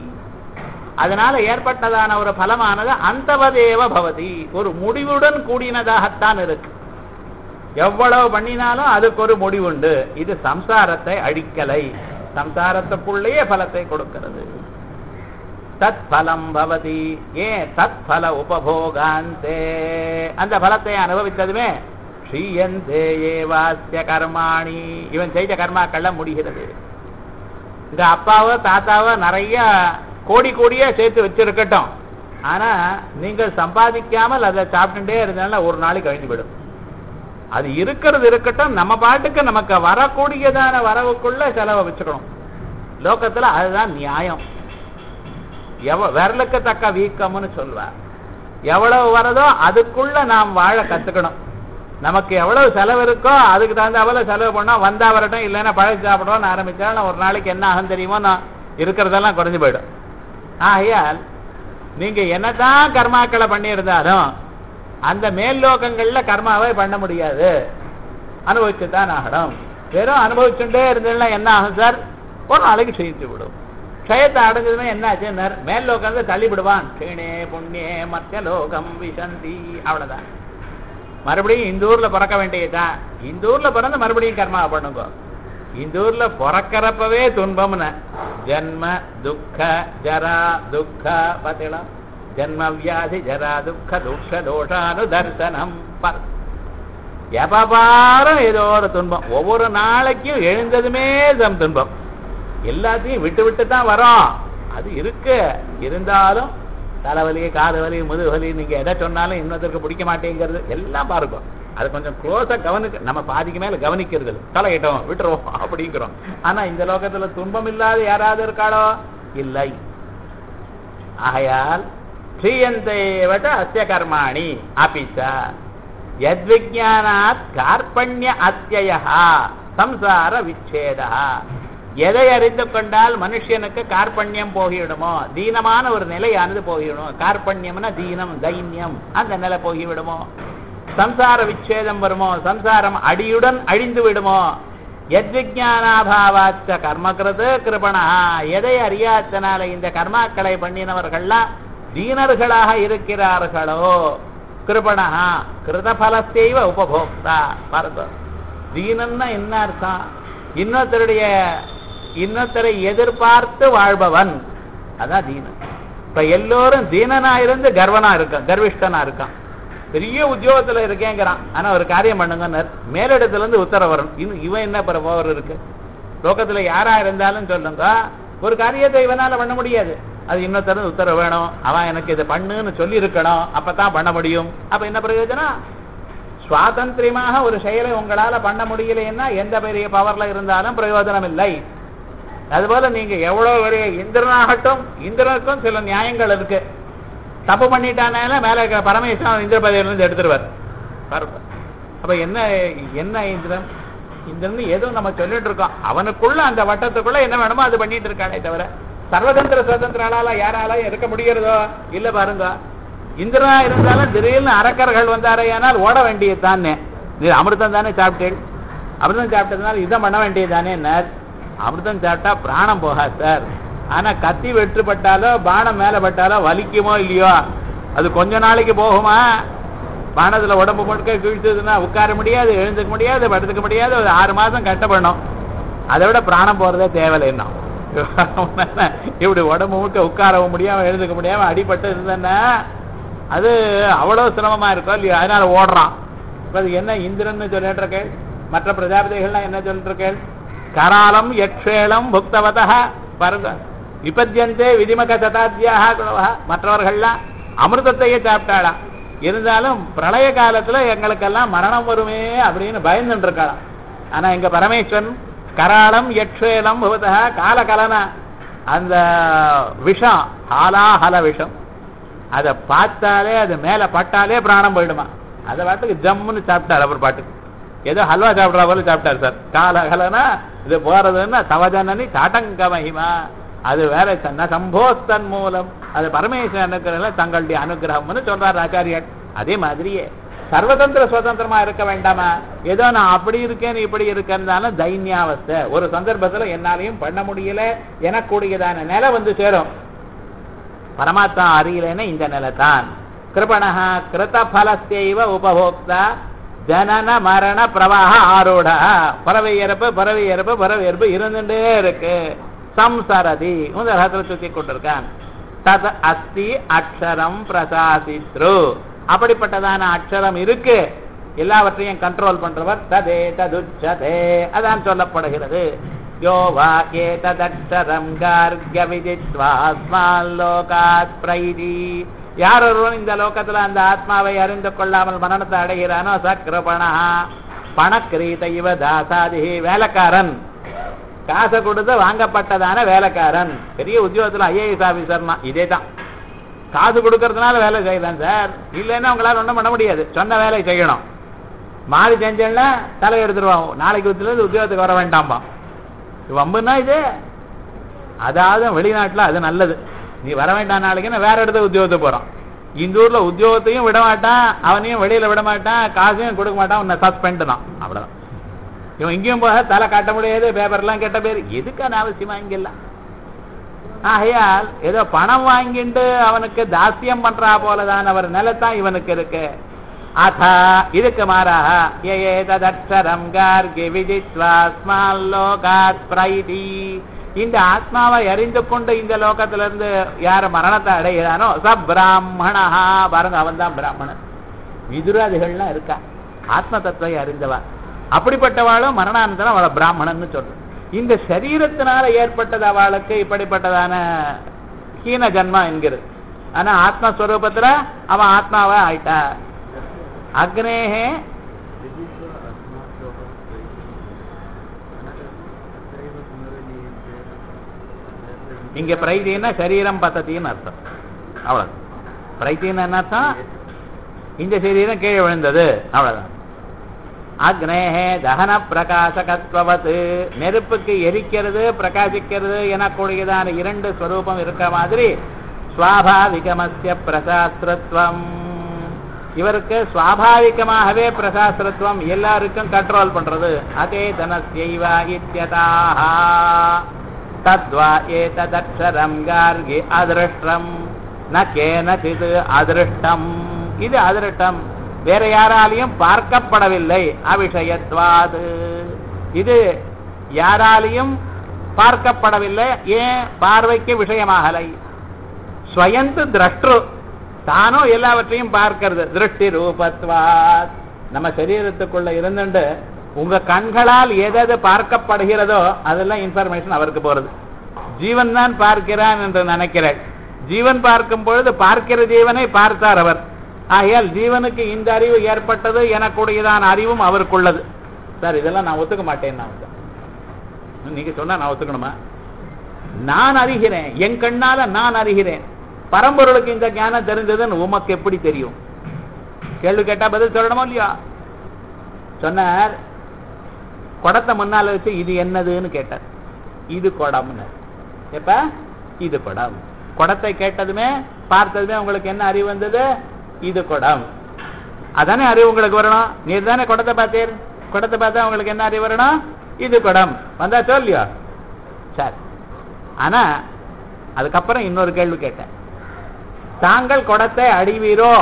அதனால ஏற்பட்டதான ஒரு பலமானது அந்தவதேவ பவதி ஒரு முடிவுடன் கூடினதாகத்தான் இருக்கு எவ்வளவு பண்ணினாலும் அதுக்கு ஒரு முடிவுண்டு இது சம்சாரத்தை அழிக்கலை சம்சாரத்துக்குள்ளேயே பலத்தை கொடுக்கிறது தத் பலம் பவதி ஏன் தத் பல உபபோகாந்தே அந்த பலத்தை அனுபவித்ததுமே ஸ்ரீயந்தே ஏவாஸ்ய கர்மாணி இவன் செய்த கர்மாக்கள்லாம் முடிகிறது இந்த அப்பாவோ தாத்தாவோ நிறைய கோடி கோடியா சேர்த்து வச்சிருக்கட்டும் ஆனா நீங்கள் சம்பாதிக்காமல் அதை சாப்பிட்டுட்டே இருந்தாலும் ஒரு நாளைக்கு கழிஞ்சு விடும் அது இருக்கிறது இருக்கட்டும் நம்ம பாட்டுக்கு நமக்கு வரக்கூடியதான வரவுக்குள்ள செலவை வச்சுக்கணும் லோகத்துல அதுதான் நியாயம் எவ விரலுக்கு தக்க வீக்கம்னு சொல்வார் எவ்வளவு வரதோ அதுக்குள்ள நாம் வாழ கத்துக்கணும் நமக்கு எவ்வளவு செலவு இருக்கோ அதுக்கு தகுந்தாப்புல செலவு பண்ணோம் வந்தா வரட்டும் இல்லைன்னா பழசு சாப்பிடுவோம்னு ஆரம்பிச்சாலும் ஒரு நாளைக்கு என்ன ஆகும் தெரியுமோ நான் இருக்கிறதெல்லாம் குறைஞ்சு போயிடும் ஆகையால் நீங்க என்னதான் கர்மாக்களை பண்ணியிருந்தாலும் அந்த மேல் லோகங்கள்ல கர்மாவை பண்ண முடியாது அனுபவிச்சுதான் ஆகணும் வெறும் அனுபவிச்சுட்டே இருந்ததுன்னா என்ன ஆகும் சார் ஒரு நாளைக்கு க்ஷயித்து விடும் க்ஷயத்தை அடைஞ்சதுமே என்ன ஆச்சுன்னார் மேல் லோகம் தள்ளி விடுவான் க்ஷீணே புண்ணியே மத்திய லோகம் விசந்தி அவ்வளவுதான் மறுபடியும் இந்த ஊர்ல பிறக்க வேண்டியதுதான் இந்த ஊர்ல பிறந்து மறுபடியும் கர்மா பண்ணுங்க இந்த ஊர்ல பிறக்கிறப்பவே துன்பம்னு ஜன்ம துக்க ஜரா துக்க பார்த்தீங்களா ஜன்ம வியாதி ஜரா துக்க துக்க தோஷானு தர்சனம் எப்பாரும் ஏதோ ஒரு துன்பம் ஒவ்வொரு நாளைக்கும் எழுந்ததுமே தம் துன்பம் எல்லாத்தையும் விட்டு விட்டு தான் வரோம் அது இருக்கு இருந்தாலும் தலைவலி காது வலி முதுகு வலி நீங்க எதை சொன்னாலும் இன்னொருத்தருக்கு பிடிக்க மாட்டேங்கிறது எல்லாம் பாருங்க அது கொஞ்சம் க்ளோஸா கவனிக்க நம்ம பாதிக்கு மேல கவனிக்கிறது இல்லை தலையிட்டோம் விட்டுருவோம் அப்படிங்கிறோம் ஆனா இந்த லோகத்துல துன்பம் இல்லாத யாராவது இருக்காளோ இல்லை ஆகையால் ஸ்ரீயந்தேவட்ட அஸ்ய கர்மாணி அபிச்ச யத்விஜானாத் கார்பண்ய அத்தியா சம்சார விச்சேதா எதை அறிந்து கொண்டால் மனுஷனுக்கு கார்பண்யம் போகிவிடுமோ தீனமான ஒரு நிலையானது போகிவிடும் கார்பண்யம்னா தீனம் தைன்யம் அந்த நிலை போகிவிடுமோ சம்சார விச்சேதம் வருமோ சம்சாரம் அடியுடன் அழிந்து விடுமோ எத்விஜானாபாவாச்ச கர்மகிருது கிருபணா எதை அறியாதனால இந்த கர்மாக்களை பண்ணினவர்கள்லாம் தீனர்களாக இருக்கிறார்களோ கிருபணா கிருதபலத்தைவ உபபோக்தா பாருங்க தீனன்னா என்ன அர்த்தம் இன்னொருத்தருடைய இன்னொருத்தரை எதிர்பார்த்து வாழ்பவன் அதான் தீனன் இப்ப எல்லோரும் தீனனா இருந்து கர்வனா இருக்கான் கர்விஷ்டனா இருக்கான் பெரிய உத்தியோகத்துல இருக்கேங்கிறான் ஆனா ஒரு காரியம் பண்ணுங்க மேலிடத்துல இருந்து உத்தரவு வரும் இன்னும் இவன் என்ன பவர் இருக்கு லோகத்துல யாரா இருந்தாலும் சொல்லுங்க ஒரு காரியத்தை இவனால பண்ண முடியாது அது இன்னொருத்தர் உத்தரவு வேணும் அவன் எனக்கு இதை பண்ணுன்னு சொல்லி இருக்கணும் அப்பதான் பண்ண முடியும் அப்ப என்ன பிரயோஜனம் சுவாதந்திரியமாக ஒரு செயலை உங்களால பண்ண முடியலைன்னா எந்த பெரிய பவர்ல இருந்தாலும் பிரயோஜனம் இல்லை அதுபோல நீங்க எவ்வளவு பெரிய இந்திரனாகட்டும் இந்திரனுக்கும் சில நியாயங்கள் இருக்கு தப்பு பண்ணிட்டானால மேல இருக்கிற பரமேஸ்வரன் இந்திர பதவியில இருந்து எடுத்துருவார் பாருங்க அப்ப என்ன என்ன இந்திரன் இந்திரன் ஏதோ நம்ம சொல்லிட்டு இருக்கோம் அவனுக்குள்ள அந்த வட்டத்துக்குள்ள என்ன வேணுமோ அது பண்ணிட்டு இருக்கானே தவிர சர்வதந்திர சுதந்திரால யாரால இருக்க முடிகிறதோ இல்ல பாருங்க இந்திரனா இருந்தாலும் திடீர்னு அரக்கர்கள் வந்தாரையானால் ஓட வேண்டியது தானே நீ அமிர்தம் தானே சாப்பிட்டேன் அமிர்தம் சாப்பிட்டதுனால இதை பண்ண வேண்டியது தானே அமிர்தம் சாப்பிட்டா பிராணம் போகாது சார் ஆனா கத்தி வெற்றுப்பட்டாலோ பானம் மேல பட்டாலோ வலிக்குமோ இல்லையோ அது கொஞ்ச நாளைக்கு போகுமா பானத்துல உடம்பு முழுக்க கிழிச்சதுன்னா உட்கார முடியாது எழுந்துக்க முடியாது படுத்துக்க முடியாது ஒரு ஆறு மாசம் கஷ்டப்படணும் அதை விட பிராணம் போறதே தேவையில்லைன்னா இப்படி உடம்பு முழுக்க உட்காரவும் முடியாம எழுந்துக்க முடியாம அடிபட்டு இருந்தேன்னா அது அவ்வளவு சிரமமா இருக்கும் இல்லையா அதனால ஓடுறான் இப்ப அது என்ன இந்திரன்னு சொல்லிட்டு இருக்கேன் மற்ற பிரஜாபதிகள்லாம் என்ன சொல்லிட்டு இருக்கேன் கராலம் யக்ஷேலம் புக்தவதா பாருங்க விபத்தியந்தே விதிமக சதாத்தியாக குணவா மற்றவர்கள்லாம் அமிர்தத்தையே சாப்பிட்டாளாம் இருந்தாலும் பிரளய காலத்துல எங்களுக்கெல்லாம் மரணம் வருமே அப்படின்னு பயந்துட்டு இருக்காளாம் ஆனா எங்க பரமேஸ்வரன் கராளம் யக்ஷேலம் பவதா காலகலனா அந்த விஷம் ஹாலாஹல விஷம் அதை பார்த்தாலே அது மேல பட்டாலே பிராணம் போயிடுமா அதை பாட்டுக்கு ஜம்முன்னு சாப்பிட்டார் அவர் பாட்டுக்கு ஏதோ ஹல்வா சாப்பிட்ற போல சாப்பிட்டார் சார் காலகலனா இது போறதுன்னா தவஜனனி தாட்டங்க மகிமா அது வேற சன்ன சம்போஸ்தன் மூலம் அது பரமேஸ்வரன் அனுகிரகம் தங்களுடைய அனுகிரகம்னு சொல்றார் ஆச்சாரியர் அதே மாதிரியே சர்வதந்திர சுதந்திரமா இருக்க வேண்டாமா ஏதோ நான் அப்படி இருக்கேன் இப்படி இருக்கேன்னாலும் தைன்யாவஸ்தை ஒரு சந்தர்ப்பத்துல என்னாலையும் பண்ண முடியல எனக்கூடியதான நிலை வந்து சேரும் பரமாத்மா அறியலன்னு இந்த நிலை தான் கிருபணா கிருத பலஸ்தேவ உபபோக்தா ஜனன மரண பிரவாக ஆரோட பறவை இறப்பு பறவை இறப்பு பறவை இறப்பு இருந்துட்டே இருக்கு சம்சரதி உதகத்துல சுத்தி கொண்டிருக்கான் தத் அஸ்தி அக்ஷரம் பிரசாசித்ரு அப்படிப்பட்டதான அக்ஷரம் இருக்கு எல்லாவற்றையும் கண்ட்ரோல் பண்றவர் ததே ததுச்சதே அதான் சொல்லப்படுகிறது யோ வா ஏததக்ஷரம் கார்கிய விதித்வாஸ்மால்லோகாத் பிரைதி யார் ஒருவன் இந்த லோகத்துல அந்த ஆத்மாவை அறிந்து கொள்ளாமல் மரணத்தை அடைகிறானோ சக்ரபணா பணக்கிரீத இவ தாசாதி வேலைக்காரன் காசை கொடுத்து வாங்கப்பட்டதான வேலைக்காரன் பெரிய உத்தியோகத்துல ஐஏஎஸ் ஆபீசர்னா இதே தான் காசு கொடுக்கறதுனால வேலை செய்யலாம் சார் இல்லைன்னா உங்களால ஒன்றும் பண்ண முடியாது சொன்ன வேலையை செய்யணும் மாறி செஞ்சேன்னா தலை எடுத்துருவான் நாளைக்கு உத்தியிலிருந்து உத்தியோகத்துக்கு வர வேண்டாம்பா வம்புன்னா இது அதாவது வெளிநாட்டுல அது நல்லது நீ வர வேண்டாம் நாளைக்கு நான் வேற இடத்துல உத்தியோகத்துக்கு போறான் இந்த ஊர்ல உத்தியோகத்தையும் விட மாட்டான் அவனையும் வெளியில விட மாட்டான் காசையும் கொடுக்க மாட்டான் உன்னை சஸ்பெண்ட் தான் அவ்வளவுதான் இவன் இங்கேயும் போக தலை காட்ட முடியாது பேப்பர்லாம் கெட்ட பேர் எதுக்கான அவசியமா இங்கெல்லாம் ஆகையால் ஏதோ பணம் வாங்கிட்டு அவனுக்கு தாசியம் பண்றா போலதான் அவர் நிலத்தான் இவனுக்கு இருக்கு அத இதுக்கு மாறாக ஏததக்ஷரம் கார்கி விதித்வாஸ்மால்லோகாத் பிரைதி இந்த ஆத்மாவை அறிந்து கொண்டு இந்த லோகத்திலிருந்து யார் மரணத்தை அடைகிறானோ ச பிராமணா பாருங்க அவன் தான் பிராமணன் விதுராதிகள்லாம் இருக்கா ஆத்ம தத்துவை அறிந்தவா அப்படிப்பட்டவாளும் மரணானந்தரம் அவளை பிராமணன்னு சொல்றோம் இந்த சரீரத்தினால ஏற்பட்டது அவளுக்கு இப்படிப்பட்டதான ஹீன ஜன்மா என்கிறது ஆனா ஆத்மஸ்வரூபத்துல அவன் ஆத்மாவா ஆயிட்டா அக்னேகே இங்க பிரைதின்னா சரீரம் பத்தத்தின்னு அர்த்தம் அவ்வளவு பிரைத்தின்னு என்ன அர்த்தம் இந்த சரீரம் கீழே விழுந்தது அவ்வளவுதான் அக்னேகே தகன பிரகாசகத்வத்து நெருப்புக்கு எரிக்கிறது பிரகாசிக்கிறது எனக்கூடியதான இரண்டு ஸ்வரூபம் இருக்கிற மாதிரி சுவாபாவிகமஸ்ய பிரசாஸ்திரத்துவம் இவருக்கு சுவாபாவிகமாகவே பிரசாஸ்திரத்துவம் எல்லாருக்கும் கண்ட்ரோல் பண்றது அதே தனஸ்யைவா இத்தியதாக தத்வா ஏததக்ஷரம் கார்கி அதிருஷ்டம் ந கேனசித் அதிருஷ்டம் இது அதிருஷ்டம் வேற யாராலையும் பார்க்கப்படவில்லை அவிஷயத்வாது இது யாராலையும் பார்க்கப்படவில்லை ஏன் பார்வைக்கு விஷயமாகலை ஸ்வயந்து திரஷ்டு தானும் எல்லாவற்றையும் பார்க்கிறது திருஷ்டி ரூபத்வாத் நம்ம சரீரத்துக்குள்ள இருந்துட்டு உங்க கண்களால் எதது பார்க்கப்படுகிறதோ அதெல்லாம் இன்ஃபர்மேஷன் அவருக்கு போறது ஜீவன் தான் பார்க்கிறான் என்று நினைக்கிறேன் ஜீவன் பார்க்கும் பொழுது பார்க்கிற ஜீவனை பார்த்தார் அவர் ஆகையால் ஜீவனுக்கு இந்த அறிவு ஏற்பட்டது எனக்குடையதான அறிவும் அவருக்குள்ளது சார் இதெல்லாம் நான் ஒத்துக்க மாட்டேன் நான் நீங்க சொன்னா நான் ஒத்துக்கணுமா நான் அறிகிறேன் என் கண்ணால நான் அறிகிறேன் பரம்பொருளுக்கு இந்த ஞானம் தெரிஞ்சதுன்னு உமக்கு எப்படி தெரியும் கேள்வி கேட்டா பதில் சொல்லணுமோ இல்லையா சொன்னார் குடத்தை முன்னால வச்சு இது என்னதுன்னு கேட்டார் இது குடம்னு எப்ப இது குடம் குடத்தை கேட்டதுமே பார்த்ததுமே உங்களுக்கு என்ன அறிவு வந்தது இது குடம் அதானே அறிவு உங்களுக்கு வரணும் நீர் தானே குடத்தை பார்த்தீர் குடத்தை பார்த்தா உங்களுக்கு என்ன அறிவு வரணும் இது குடம் வந்தா சொல்லியோ சரி ஆனா அதுக்கப்புறம் இன்னொரு கேள்வி கேட்டேன் தாங்கள் குடத்தை அடிவீரோ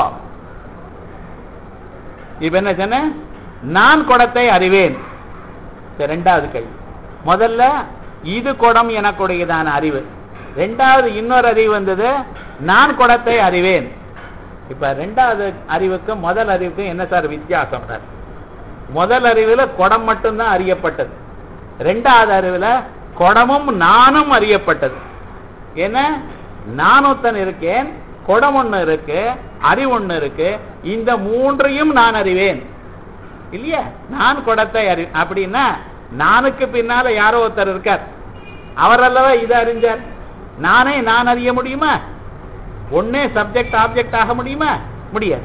இப்ப என்ன சொன்னேன் நான் குடத்தை அறிவேன் சரி, ரெண்டாவது கேள்வி முதல்ல இது குடம் எனக்குடையதான அறிவு ரெண்டாவது இன்னொரு அறிவு வந்தது நான் குடத்தை அறிவேன் இப்ப ரெண்டாவது அறிவுக்கும் முதல் அறிவுக்கும் என்ன சார் வித்தியாசம் சார் முதல் அறிவுல குடம் மட்டும்தான் அறியப்பட்டது ரெண்டாவது அறிவுல குடமும் நானும் அறியப்பட்டது என்ன நானொத்தன் இருக்கேன் குடம் ஒண்ணு இருக்கு அறிவு ஒண்ணு இருக்கு இந்த மூன்றையும் நான் அறிவேன் இல்லையா நான் குடத்தை அறி அப்படின்னா நானுக்கு பின்னால யாரோ ஒருத்தர் இருக்கார் அவர் அல்லவா இதை அறிஞ்சார் நானே நான் அறிய முடியுமா ஒன்னே சப்ஜெக்ட் ஆப்ஜெக்ட் ஆக முடியுமா முடியாது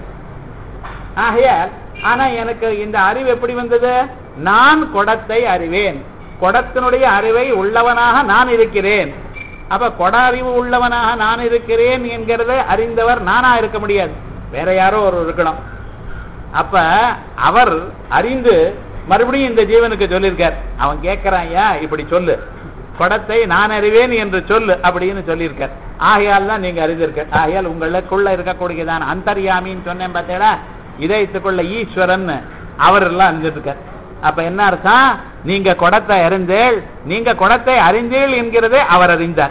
ஆகையால் ஆனா எனக்கு இந்த அறிவு எப்படி வந்தது நான் குடத்தை அறிவேன் குடத்தினுடைய அறிவை உள்ளவனாக நான் இருக்கிறேன் அப்ப கொட அறிவு உள்ளவனாக நான் இருக்கிறேன் என்கிறத அறிந்தவர் நானா இருக்க முடியாது வேற யாரோ ஒரு இருக்கணும் அப்ப அவர் அறிந்து மறுபடியும் இந்த ஜீவனுக்கு சொல்லியிருக்கார் அவன் கேட்கிறான் ஐயா இப்படி சொல்லு குடத்தை நான் அறிவேன் என்று சொல்லு அப்படின்னு சொல்லியிருக்கார் ஆகையால் தான் நீங்க அறிந்திருக்க ஆகையால் உங்களுக்குள்ள இருக்கக்கூடியதான் அந்தர்யாமின்னு சொன்னேன் பார்த்தேடா இதயத்துக்குள்ள ஈஸ்வரன் அவர் எல்லாம் அறிஞ்சிருக்கார் அப்ப என்ன அர்த்தம் நீங்க குடத்தை அறிந்தேள் நீங்க குடத்தை அறிந்தீள் என்கிறதே அவர் அறிந்தார்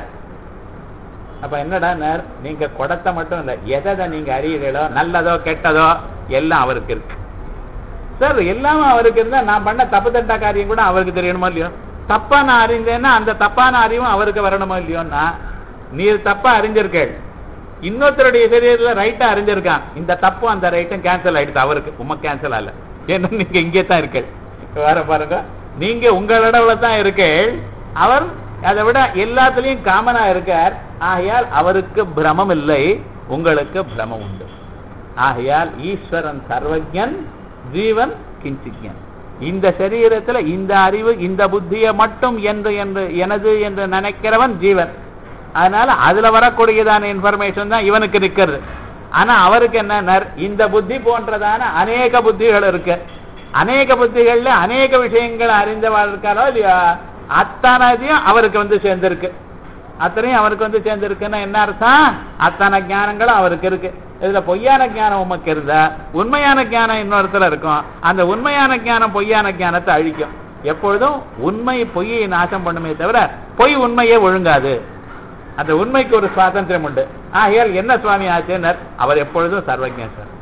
அப்ப என்னடா நீங்க குடத்தை மட்டும் இல்ல எதை நீங்க அறியீங்களோ நல்லதோ கெட்டதோ எல்லாம் அவருக்கு இருக்கு சார் எல்லாமே அவருக்கு இருந்தா நான் பண்ண தப்பு தட்டா காரியம் கூட அவருக்கு தெரியணுமோ இல்லையோ தப்பா நான் அறிந்தேன்னா அந்த தப்பான அறிவும் அவருக்கு வரணுமோ இல்லையோன்னா நீர் தப்பா அறிஞ்சிருக்கேள் இன்னொருத்தருடைய சரீரத்துல ரைட்டா அறிஞ்சிருக்கான் இந்த தப்பும் அந்த ரைட்டும் கேன்சல் ஆயிடுது அவருக்கு உம கேன்சல் ஆகல ஏன்னா நீங்க இங்கே தான் இருக்கேள் வேற பாருங்க நீங்க உங்களோட தான் இருக்கேள் அவர் அதை விட எல்லாத்துலயும் காமனா இருக்கார் ஆகையால் அவருக்கு பிரமம் இல்லை உங்களுக்கு பிரமம் உண்டு ஆகையால் ஈஸ்வரன் சர்வஜன் ஜீவன் கிஞ்சிஜன் இந்த சரீரத்துல இந்த அறிவு இந்த புத்தியை மட்டும் என்று என்று எனது என்று நினைக்கிறவன் ஜீவன் அதனால அதுல வரக்கூடியதான இன்ஃபர்மேஷன் தான் இவனுக்கு நிக்கிறது ஆனா அவருக்கு என்ன இந்த புத்தி போன்றதான அநேக புத்திகள் இருக்கு அநேக புத்திகள்ல அநேக விஷயங்கள் அறிந்தவா இருக்காரோ இல்லையா அத்தனையும் அவருக்கு வந்து சேர்ந்திருக்கு அத்தனையும் அவருக்கு வந்து சேர்ந்திருக்குன்னா என்ன அர்த்தம் அத்தனை ஞானங்களும் அவருக்கு இருக்கு இதுல பொய்யான ஞானம் உமக்கு இருந்தா உண்மையான ஞானம் இன்னொருத்தர இருக்கும் அந்த உண்மையான ஞானம் பொய்யான ஞானத்தை அழிக்கும் எப்பொழுதும் உண்மை பொய்யை நாசம் பண்ணுமே தவிர பொய் உண்மையே ஒழுங்காது அந்த உண்மைக்கு ஒரு சுவாதந்திரம் உண்டு ஆகையால் என்ன சுவாமி ஆச்சுன்னர் அவர் எப்பொழுதும் சர்வஜன் சார்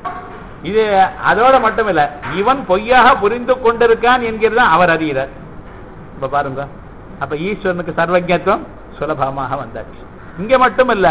இது அதோட மட்டும் இல்ல இவன் பொய்யாக புரிந்து கொண்டிருக்கான் என்கிறது அவர் அறிகிறார் இப்ப பாருங்க அப்ப ஈஸ்வரனுக்கு சர்வஜத்துவம் சுலபமாக வந்தாச்சு இங்க மட்டும் இல்ல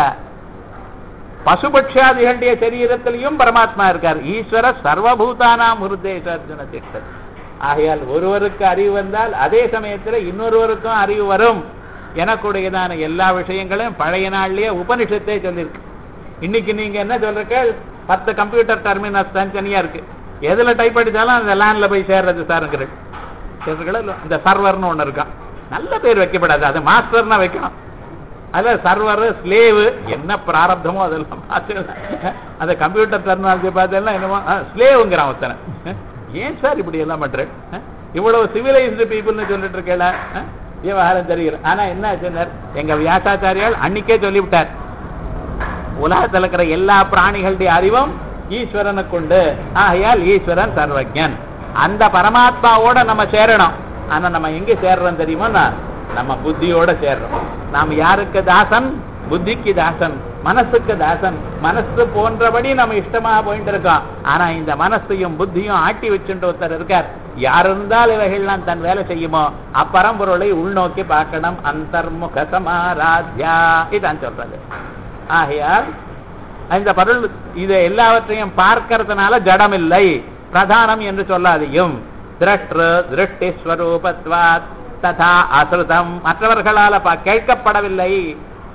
பசுபட்சாதிகளுடைய சரீரத்திலையும் பரமாத்மா இருக்கார் ஈஸ்வர சர்வபூதானாம் உருதேசார்ஜுன திட்டம் ஆகையால் ஒருவருக்கு அறிவு வந்தால் அதே சமயத்துல இன்னொருவருக்கும் அறிவு வரும் எனக்குடையதான எல்லா விஷயங்களையும் பழைய நாள்லயே உபனிஷத்தே சொல்லியிருக்கு இன்னைக்கு நீங்க என்ன சொல்றீங்க பத்து கம்ப்யூட்டர் டெர்மினல்ஸ் தனித்தனியா இருக்கு எதுல டைப் அடிச்சாலும் அந்த லேண்ட்ல போய் சேர்றது சாருங்கிறது இந்த சர்வர்னு ஒண்ணு இருக்கான் நல்ல பேர் வைக்கப்படாது அது மாஸ்டர்னா வைக்கணும் அதுல சர்வர் ஸ்லேவு என்ன பிராரப்தமோ அதெல்லாம் பார்த்து அந்த கம்ப்யூட்டர் டெர்மினாலஜி பார்த்தேன்னா என்னமோ ஸ்லேவுங்கிறான் ஒருத்தனை ஏன் சார் இப்படி எல்லாம் பண்றேன் இவ்வளவு சிவிலைஸ்டு பீப்புள்னு சொல்லிட்டு இருக்கல விவகாரம் தெரியும் ஆனா என்ன ஆச்சுன்னார் எங்க வியாசாச்சாரியால் அன்னைக்கே சொல்லிவிட்டார் உலகத்தில் இருக்கிற எல்லா பிராணிகளுடைய அறிவும் ஈஸ்வரனுக்கு உண்டு ஆகையால் ஈஸ்வரன் சர்வஜன் அந்த பரமாத்மாவோட நம்ம சேரணும் ஆனா நம்ம எங்க சேர்றோம் தெரியுமா நம்ம புத்தியோட சேர்றோம் நாம் யாருக்கு தாசன் புத்திக்கு தாசன் மனசுக்கு தாசன் மனசு போன்றபடி நம்ம இஷ்டமாக போயிட்டு இருக்கோம் ஆனா இந்த மனசையும் புத்தியும் ஆட்டி வச்சுட்டு ஒருத்தர் இருக்கார் யார் இருந்தால் இவைகள்லாம் தன் வேலை செய்யுமோ அப்பரம்பொருளை உள்நோக்கி பார்க்கணும் அந்தர்முக சமாராத்யா இதான் சொல்றது ஆகையால் இந்த பொருள் இதை எல்லாவற்றையும் பார்க்கறதுனால ஜடம் இல்லை பிரதானம் என்று சொல்லாதையும் திரஷ்டு திருஷ்டி ஸ்வரூபத்வாத் ததா அசுதம் மற்றவர்களால கேட்கப்படவில்லை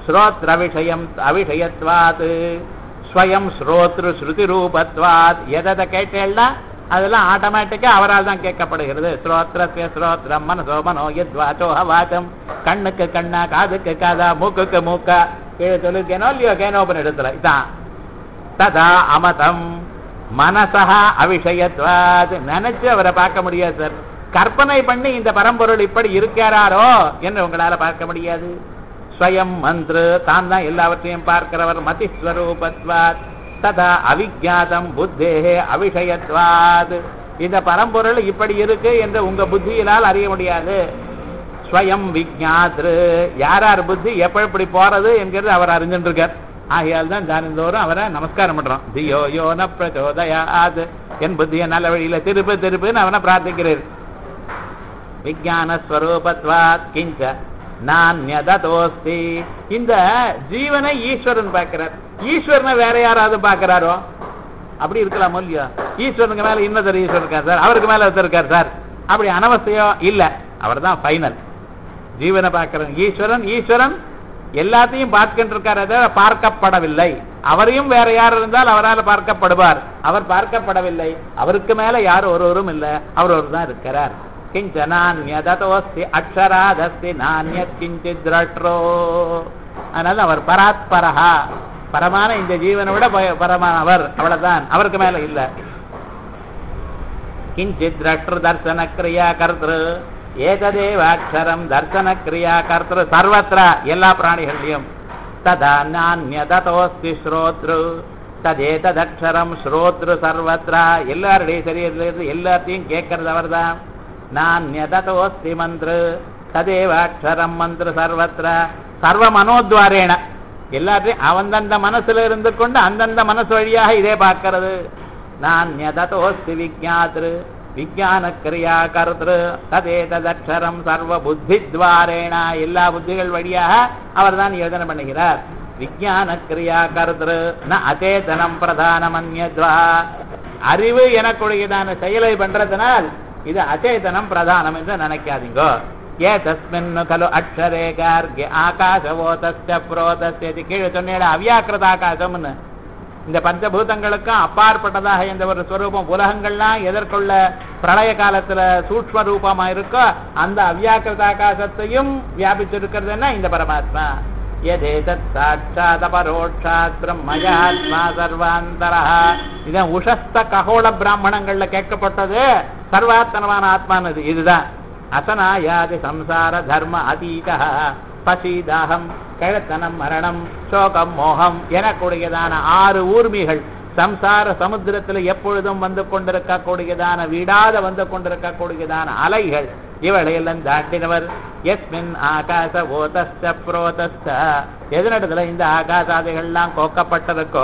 ஸ்ரோத்ர விஷயம் அவிஷயத்வாத் ஸ்வயம் ஸ்ரோத்ரு ஸ்ருதி ரூபத்வாத் எதை கேட்டேன்னா அதெல்லாம் ஆட்டோமேட்டிக்கா அவரால் தான் கேட்கப்படுகிறது ஸ்ரோத்ரஸ்ய ஸ்ரோத்ரம் மனசோ மனோ யத்வாச்சோ வாச்சம் கண்ணுக்கு கண்ணா காதுக்கு காதா மூக்குக்கு மூக்கா கீழே சொல்லிருக்கேனோ இல்லையோ கேனோபன் இடத்துல இதான் ததா அமதம் மனசா அவிஷயத்வாத் நினைச்சு அவரை பார்க்க முடியாது சார் கற்பனை பண்ணி இந்த பரம்பொருள் இப்படி இருக்கிறாரோ என்று உங்களால பார்க்க முடியாது ஸ்வயம் மந்திர தான் தான் எல்லாவற்றையும் பார்க்கிறவர் மதிஸ்வரூபத்வாத் ததா அவிஜாதம் புத்தேகே அவிஷயத்வாத் இந்த பரம்பொருள் இப்படி இருக்கு என்று உங்க புத்தியினால் அறிய முடியாது ஸ்வயம் விஜாத்ரு யார் யார் புத்தி எப்படி எப்படி போறது என்கிறது அவர் அறிஞ்சுட்டு இருக்கார் ஆகையால் தான் தானிந்தோறும் அவரை நமஸ்காரம் பண்றோம் தியோ யோன பிரச்சோதயாது என் புத்தியை நல்ல வழியில திருப்பு திருப்புன்னு அவனை பிரார்த்திக்கிறேன் விஜான ஸ்வரூபத்வாத் கிஞ்ச நான்யதோஸ்தி இந்த ஜீவனை ஈஸ்வரன் பார்க்கிறார் ஈஸ்வரனை வேற யாராவது பார்க்கிறாரோ அப்படி இருக்கலாம் இல்லையா ஈஸ்வரனுக்கு மேல இன்னதர் ஈஸ்வரன் இருக்கார் சார் அவருக்கு மேல ஒருத்தர் இருக்கார் சார் அப்படி அனவசியோ இல்ல அவர் தான் ஃபைனல் ஜீவனை பார்க்கிறன் ஈஸ்வரன் ஈஸ்வரன் எல்லாத்தையும் பார்க்கின்ற இருக்காரே தவிர பார்க்கப்படவில்லை அவரையும் வேற யார் இருந்தால் அவரால் பார்க்கப்படுவார் அவர் பார்க்கப்படவில்லை அவருக்கு மேல யார் ஒருவரும் இல்லை அவர் ஒரு தான் இருக்கிறார் கிஞ்ச நானியதோஸ்தி அக்ஷராதஸ்தி நானியத் கிஞ்சித் திரட்ரோ அதனால அவர் பராத்பரஹா பரமான இந்த ஜீவனை விட பய- பரமானவர் அவ்வளவுதான் அவருக்கு மேல இல்ல கிஞ்சித் திரஷ்டு தர்சன கிரியா கர்த்திரு ஏகதேவாட்சரம் தர்சன கிரியா கர்த்திரு சர்வத்திர எல்லா பிராணிகள்லையும் ததா நானியதோஸ்தி ஸ்ரோத்ரு ததேததக்ஷரம் ஸ்ரோத்ரு சர்வத்ரா எல்லாருடைய சரீரத்திலிருந்து எல்லாத்தையும் கேட்கறது அவர்தான் நானியதோஸ்தி மந்திர ததேவாட்சரம் மந்திர சர்வத்ர சர்வ மனோத்வாரேன எல்லாத்தையும் அந்தந்த மனசுல இருந்து கொண்டு அந்தந்த மனசு வழியாக இதே பார்க்கிறது நானியதோஸ்தி விஜாத்ரு விஜான கிரியா கர்த்திரு ததேததக்ஷரம் சர்வ புத்தித்வாரேன எல்லா புத்திகள் வழியாக அவர்தான் யோஜனை பண்ணுகிறார் விஜான கிரியா கர்த்திரு ந அச்சேதனம் பிரதானமன்யத்வா அறிவு எனக்குடையதான செயலை பண்றதுனால் இது அச்சேதனம் பிரதானம் என்று நினைக்காதீங்கோ ஏ தஸ்மின் கலு அக்ஷரே கார்கே ஆகாசவோ தஸ்ய புரோதஸ்ய இது கீழே சொன்னேன் அவ்யாக்கிருத ஆகாசம்னு இந்த பஞ்சபூதங்களுக்கும் அப்பாற்பட்டதாக எந்த ஒரு ஸ்வரூபம் உலகங்கள்லாம் எதற்குள்ள பிரளய காலத்துல சூக்ஷ்ம ரூபமா இருக்கோ அந்த அவ்யாக்கிருத ஆகாசத்தையும் வியாபிச்சிருக்கிறதுன்னா இந்த பரமாத்மா எதேதத் சாட்சாத் அபரோட்சாத் பிரம்மயாத்மா சர்வாந்தரா இதான் உஷஸ்த ககோள பிராமணங்கள்ல கேட்கப்பட்டது சர்வாத்தனமான ஆத்மானது இதுதான் அசனாயாதி சம்சார தர்ம அதீதா பசீதாகம் கிழத்தனம் மரணம் சோகம் மோகம் எனக்கூடியதான ஆறு ஊர்மிகள் சம்சார சமுத்திரத்தில் எப்பொழுதும் வந்து கொண்டிருக்கக்கூடியதான வீடாத வந்து கொண்டிருக்கக்கூடியதான அலைகள் இவளையெல்லாம் தாண்டினவர் எஸ்மின் ஆகாச ஓதஸ்த புரோதஸ்த எதனிடத்துல இந்த ஆகாசாதிகள்லாம் கோக்கப்பட்டிருக்கோ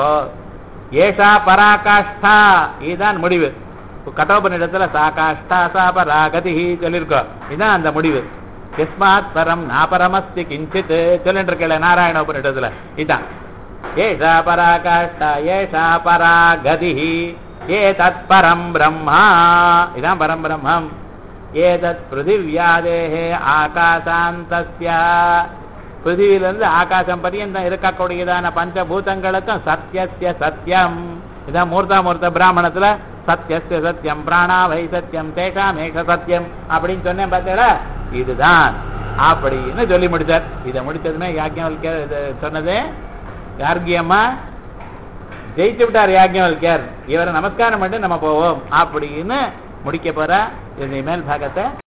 ஏஷா பராகாஷ்டா இதுதான் முடிவு கட்டோபனிடத்துல சாகாஷ்டா சா பராகதி சொல்லியிருக்கோம் இதுதான் அந்த முடிவு எஸ்மாத் பரம் நாபரமஸ்தி கிஞ்சித் சொல்லிட்டு இருக்கல நாராயண உபனிடத்துல இதான் ஏஷா பராகாஷ்டா ஏஷா பராகதி ஏ தத் பரம் பிரம்மா இதான் பரம் பிரம்மம் ஏதத் பிருத்திவியாதேஹே ஆகாசாந்தஸ்ய பிருத்திவிலிருந்து ஆகாசம் பரியந்தம் இருக்கக்கூடியதான பஞ்சபூதங்களுக்கும் சத்தியஸ்ய சத்தியம் இதான் மூர்த்தா மூர்த்த பிராமணத்துல சத்தியஸ்ய சத்தியம் பிராணா வை சத்தியம் தேஷாம் ஏஷ சத்தியம் அப்படின்னு சொன்னேன் பார்த்தீங்களா இதுதான் அப்படின்னு சொல்லி முடிச்சார் இதை முடிச்சதுமே யாக்கியவல்கர் இது சொன்னது யார்கியம்மா ஜெயிச்சு விட்டார் யாக்கியவல்கர் இவரை நமஸ்காரம் பண்ணி நம்ம போவோம் அப்படின்னு முடிக்க போற இது மேல் பாகத்தை